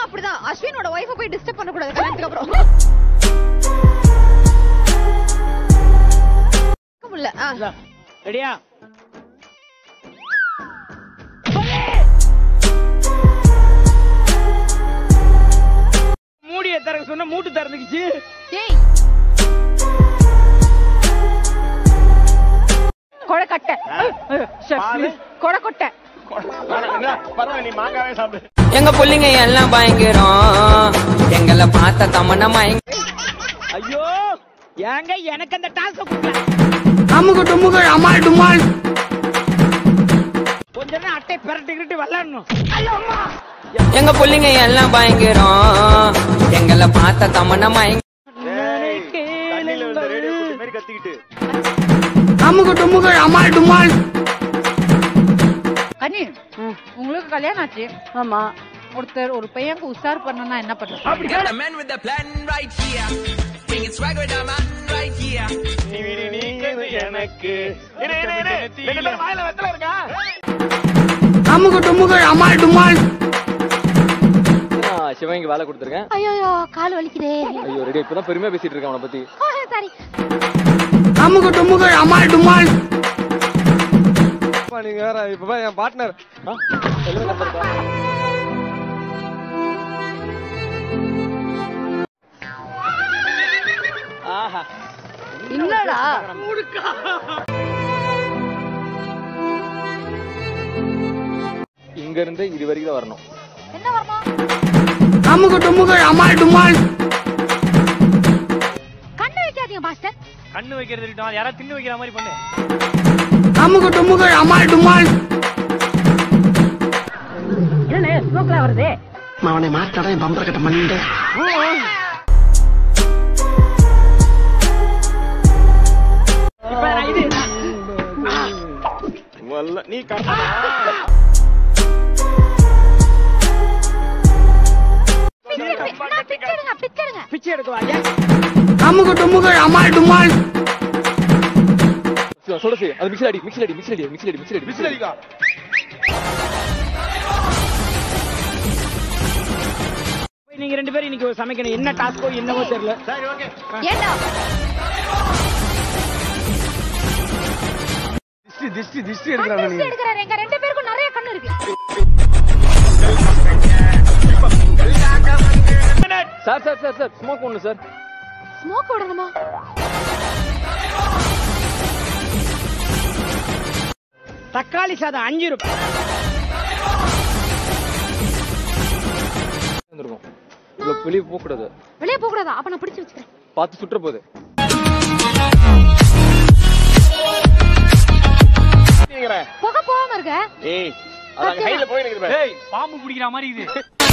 நானும் அப்படிதான் அஸ்வினோட ஒய்ஃபை போய் டிஸ்டர்ப் பண்ண கூடாது கல்யாணத்துக்கு அப்புறம் முடியல ஆ. ரெடியா மூடிய திறக்க சொன்ன மூட்டு திறந்துக்குச்சு ஏய் கொடக்கட்டை பாரு. கொடக்கொட்டை பரவாயில்ல நீ மாங்காவே சாப்பிடு எங்க புள்ளைங்க எல்லாம் பயங்கரம் எங்களை பார்த்த தமன மயங்க ஐயோ ஏங்க எனக்கு அந்த டாஸ்க் கொடுக்கல அமுகு டுமுகு அமால் டுமால் கொஞ்ச நேரம் அட்டை பிரட்டி கிரட்டி விளாடணும் எங்க புள்ளைங்க எல்லாம் பயங்கரம் எங்களை பார்த்த தமன மயங்க தண்ணியில விழுந்த ரேடியோ குட்டி மாதிரி கத்திக்கிட்டு அமுகு டுமுகு அமால் டுமால் கனி உங்களுக்கு கல்யாணம் ஆச்சு ஆமா ஒருத்தர் ஒரு பையனுக்கு உஷார் பண்ணனா என்ன பண்றது நீ வீடு நீங்கிறது எனக்கு இரு, இரு, இரு. ரெண்டு பேரும் வாயில வெத்தலை இருக்கா அமுகு டுமுகு அமால் டுமால் நான் சிவங்க வேலை கொடுத்துருக்கேன் ஐயோ கால் வலிக்குதே ஐயோ ரெடி இப்பதான் பெருமையா பேசிட்டு இருக்கேன் அவனை பத்தி சாரி அமுகு டுமுகு அமால் டுமால் நீங்க வேற இப்ப என் பார்ட்னர் ஆஹா இல்லடா இங்க இருந்து இது வரைக்கும் தான் வரணும் என்ன வரணும் அமுகு டுமுகு அமால் டுமால் கண்ணு வைக்காதீங்க மாஸ்டர் கண்ணு வைக்கிறது இருக்கட்டும் யாராவது தின்னு வைக்கிற மாதிரி பண்ணு அமுகு டுமுகு அமால் டுமால் அவனை மாத்தாடா என் பம்பர கட்ட மண்டே இப்ப நான் இது வல்ல நீ கரெக்டா பிச்சருங்க பிச்சருங்க பிச்சை எடுக்கவா ஏன் அமுகு டுமுகு அமால் டுமால் சொல்ல சரி அது மிக்ஸில் அடி மிக்ஸில் அடி மிக்ஸில் அடி மிக்ஸில் அடி மிக்ஸில் அடி மிக்ஸில் அடிக்கா போய் நீங்க ரெண்டு பேரும் இன்னைக்கு சமைக்கணும் என்ன டாஸ்கோ என்னவோ தெரியல சரி ஓகே ஏண்டா திஷ்டி திஷ்டி திஷ்டி கண்ணு எடுக்கிறாரு எங்க ரெண்டு பேருக்கும் நிறைய கண்ணு இருக்கு sir sir sir sir smoke ஒண்ணு சார் ஸ்மோக் விடணுமா தக்காளி சாதம் அஞ்சு ரூபாய் வந்துருக்கும் இவ்வளவு வெளியே போக கூடாது வெளியே போக கூடாதா அப்ப நான் பிடிச்சு வச்சுக்கிறேன் பார்த்து சுற்ற போகுது புகை போகாம இருக்க ஏய் அதான் கையில போய் நிக்குது ஏய் பாம்பு பிடிக்கிற மாதிரி இது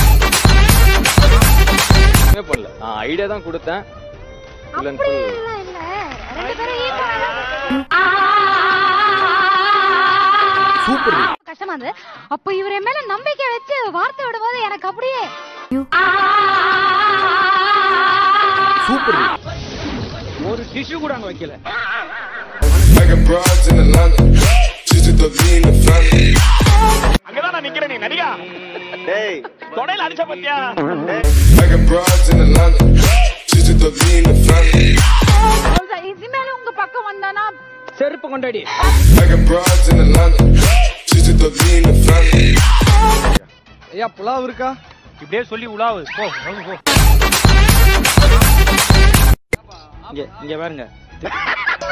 என்ன பண்ணல நான் ஐடியா தான் கொடுத்தேன் இல்லைன்னு அப்படி சொல்லு எல்லாம் இல்ல ரெண்டு பேரும் equal சூப்பர் ஆ கஷ்டமா இருந்தது அப்ப இவர் என் மேல நம்பிக்கை வச்சு வார்த்தை விடும்போது எனக்கு அப்படியே சூப்பர் ஒரு டிஷ்யூ கூட அங்க வைக்கல I got broads in Atlanta. She's just a lean the family. அங்கதான் நான் நிக்கிறேன் நீ நடிகா டேய் தொடையில அடிச்ச பத்தியா I got broads in Atlanta. She's just a lean the family. அவ்வளவுதான். இனிமேல உங்க பக்கம் வந்தானா செருப்பு கொண்டாடி I got broads in Atlanta. She's just a lean the family. ஐயா புலாவ் இருக்கா இப்படியே சொல்லி உலாவு போ வாங்க, போ இங்க இங்க பாருங்க